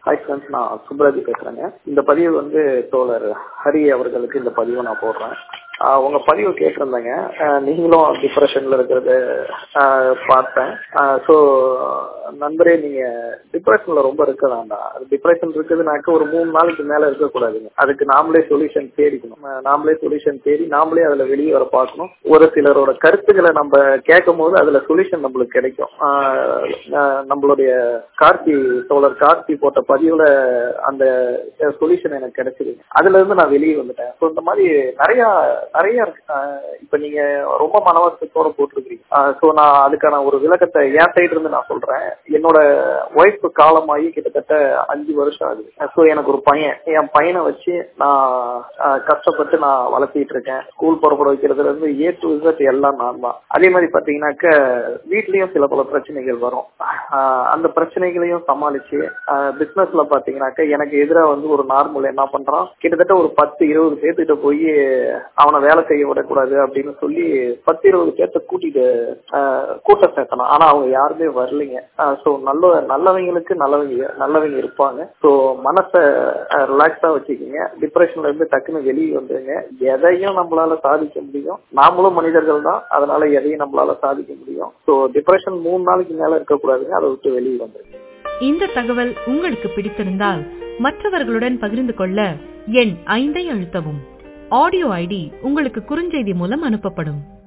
hi friends நான் சுப்ராஜி பேசுறேங்க இந்த பதிவு வந்து தோழர் ஹரி அவர்களுக்கு இந்த பதிவை நான் போடுறேன் ஆஹ் உங்க பதிவு கேட்டிருந்தேங்க ஆஹ் நீங்களும் டிப்ரெஷன்ல இருக்கிறத ஆஹ் பார்த்தேன் ஸோ நண்பரே நீங்க டிப்ரெஷன்ல ரொம்ப இருக்க வேண்டாம் அது டிப்ரெஷன் இருக்குதுனாக்க ஒரு மூணு நாளைக்கு மேல இருக்கக்கூடாதுங்க அதுக்கு நாமளே சொல்யூஷன் தேடிக்கணும் ஆஹ் நாமளே சொல்யூஷன் தேடி நாமளே அதுல வெளியே வர பார்க்கணும் ஒரு சிலரோட கருத்துக்களை நம்ம கேட்கும் போது அதுல சொல்யூஷன் நம்மளுக்கு கிடைக்கும் ஆஹ் ஆஹ் நம்மளுடைய கார்த்தி தோழர் கார்த்தி போட்ட பதிவுல அந்த சொல்யூஷன் எனக்கு கிடைச்சிது அதுல இருந்து நான் வெளியே வந்துட்டேன் ஸோ இந்த மாதிரி நிறைய நிறைய இருக்கு ஆஹ் இப்ப நீங்க ரொம்ப மனவசத்தோட போட்டிருக்கீங்க ஸோ நான் அதுக்கான ஒரு விளக்கத்தை என் சைடு இருந்து நான் சொல்றேன் என்னோட ஒய்ஃப் காலமாகி கிட்டத்தட்ட அஞ்சு வருஷம் ஆகுது ஸோ எனக்கு ஒரு பையன் என் பையனை வச்சு நான் ஆஹ் கஷ்டப்பட்டு நான் வளர்த்திட்டு இருக்கேன் ஸ்கூல் புறப்பட வைக்கிறதுல இருந்து ஏ டு இசட் எல்லாம் நான் தான் அதே மாதிரி பாத்தீங்கன்னாக்க வீட்லயும் சில பல பிரச்சனைகள் வரும் ஆஹ் அந்த பிரச்சனைகளையும் சமாளிச்சு பிசினஸ்ல பாத்தீங்கன்னாக்க எனக்கு எதிராக வந்து ஒரு நார்மல் என்ன பண்றான் கிட்டத்தட்ட ஒரு பத்து இருபது பேர்த்துக்கிட்ட போய் அவனை வேலை செய்ய விடக்கூடாது அப்படின்னு சொல்லி பத்து இருபது பேர்த்த கூட்டிட்டு ஆஹ் கூட்டம் சேர்த்தலாம் ஆனா அவங்க யாருமே வரலைங்க ஸோ நல்ல நல்லவங்களுக்கு நல்லவங்க நல்லவங்க இருப்பாங்க ஸோ மனசை ரிலாக்ஸா வச்சுக்கோங்க டிப்ரெஷன்ல இருந்து டக்குன்னு வெளியே வந்துருங்க எதையும் நம்மளால சாதிக்க முடியும் நாமளும் மனிதர்கள் தான் அதனால எதையும் நம்மளால சாதிக்க முடியும் ஸோ டிப்ரெஷன் மூணு நாளைக்கு மேல இருக்கக்கூடாதுங்க அதை விட்டு வெளியே வந்துருங்க இந்த தகவல் உங்களுக்கு பிடித்திருந்தால் மற்றவர்களுடன் பகிர்ந்து கொள்ள எண் ஐந்தை அழுத்தவும் ஆடியோ ஐடி உங்களுக்கு குறுஞ்செய்தி மூலம் அனுப்பப்படும்